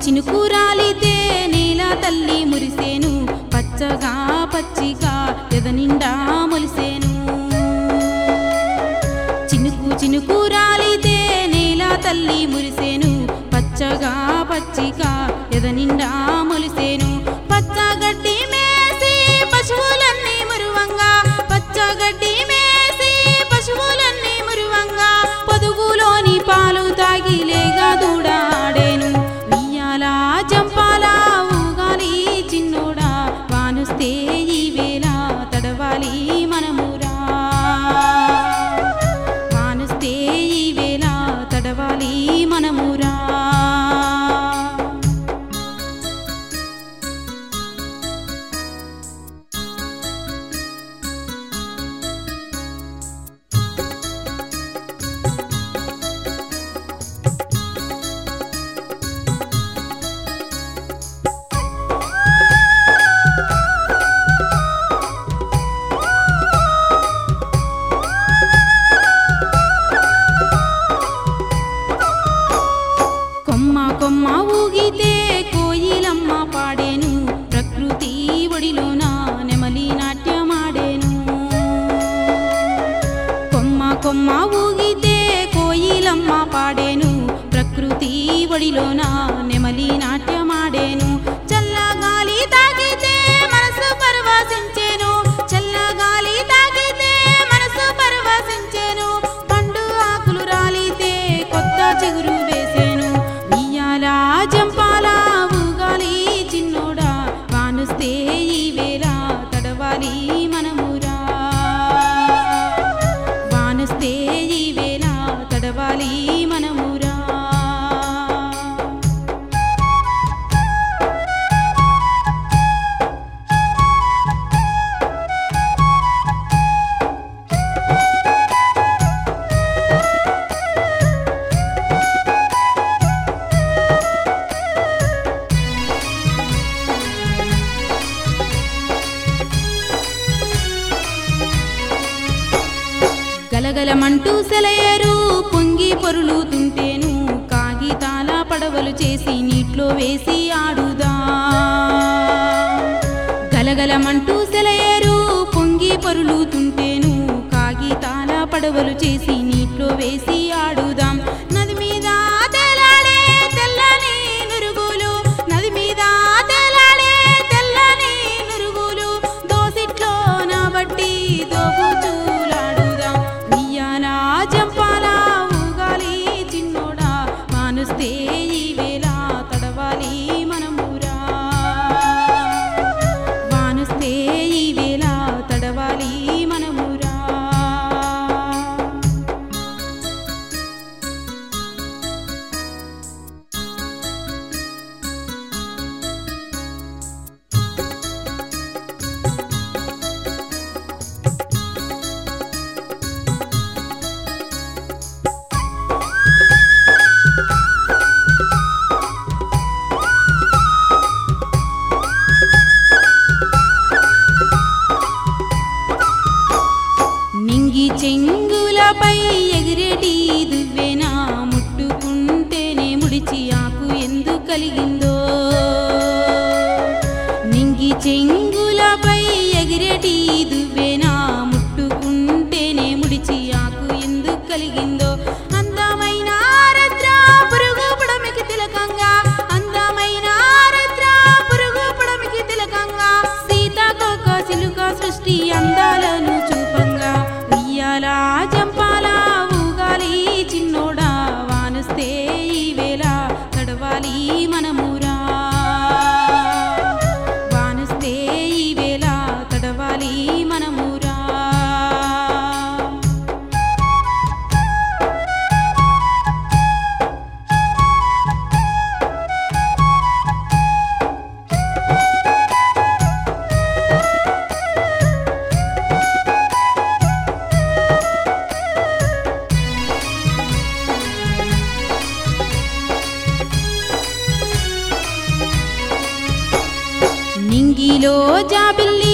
చినుకు రాలితే నేల తల్లి మురిసేను పచ్చగా పచ్చిగా ఎదనిండా మొలిసేను చినుకు చినుకు రాలితే నేల తల్లి మురిసేను పచ్చగా పచ్చిగా ఎదనిండా మొలిసేను పచ్చగడ్డి మేసి పశువులన్నీ మురువంగా పచ్చగడ్డి మేసి పశువులన్నీ మురువంగా పొదుగులోని పాలు తాగి లేగా దూడాడేను ఉయ్యాల జంపాల ఊగాలి చిన్నోడా వానుస్తే ఈ వేళ తడవాలి మనమురా వానుస్తే ఈ వేళ తడవాలి మనమురా కొమ్మ కొమ్మ ఊగితే కోయిలమ్మ పాడేను ప్రకృతి ఒడిలోన నెమలి నాట్యమాడేను కొమ్మ కొమ్మ ఊగితే కోయిలమ్మ పాడేను ప్రకృతి ఒడిలోన నెమలి నాట్యమాడేను చల్లగాలి తాగితే మనసు పరవశించేను చల్లగాలి తాగితే మనసు పరవశించేను పండు ఆకులు రాలితే కొత్త చిగురు వేసేను ఉయ్యాల జంపాల ఊగాలి చిన్నోడా వానుస్తే ఈ వేళ తడవాలి మనమురా వానుస్తే ఈ వేళ తడవాలి మనమురా గలగలమంటూ సెలయేరు పొంగి పొరులుతుంటేను కాగితాల పడవలు చేసి నీటిలో వేసి ఆడుదా గలగలమంటూ సెలయేరు పొంగి పొరులుతుంటేను కాగితాల పడవలు చేసి నీటిలో వేసి ఆడుదాం నది మీద తేలాడే తెల్లని నురుగులు నది మీద తేలాడే తెల్లని నురుగులు దోసిట్లో నా బట్టి దోబుచూలాడుదాం ఉయ్యాల జంపాల ఊగాలి చిన్నోడా మానుస్తే ఈ వేళ తడవాలి మనమురా వానుస్తే ఈ వేళ తడవాలి మనమురా నింగి చెంగులపై ఎగిరేటి దువ్వెనా ముట్టుకుంటేనే ముడిచి ఆకు ఎందు కలిగిందో నింగి చెంగులపై ఎగిరేటి దువ్వెనా ముట్టుకుంటేనే ముడిచి ఆకు ఎందు కలిగిందో అందమైన ఆరద్ర పురుగు పుడమికి తిలకంగా అందమైన ఆరద్ర పురుగు పుడమికి తిలకంగా సీతాకోక చిలుక సృష్టి అందాలను చూపంగా ఉయ్యాల జంపాల ఊగాలి చిన్నోడా వానుస్తే ఈ వేళ తడవాలి మనమురా వానుస్తే ఈ వేళ తడవాలి మనమురా నింగిలో జాబిల్లి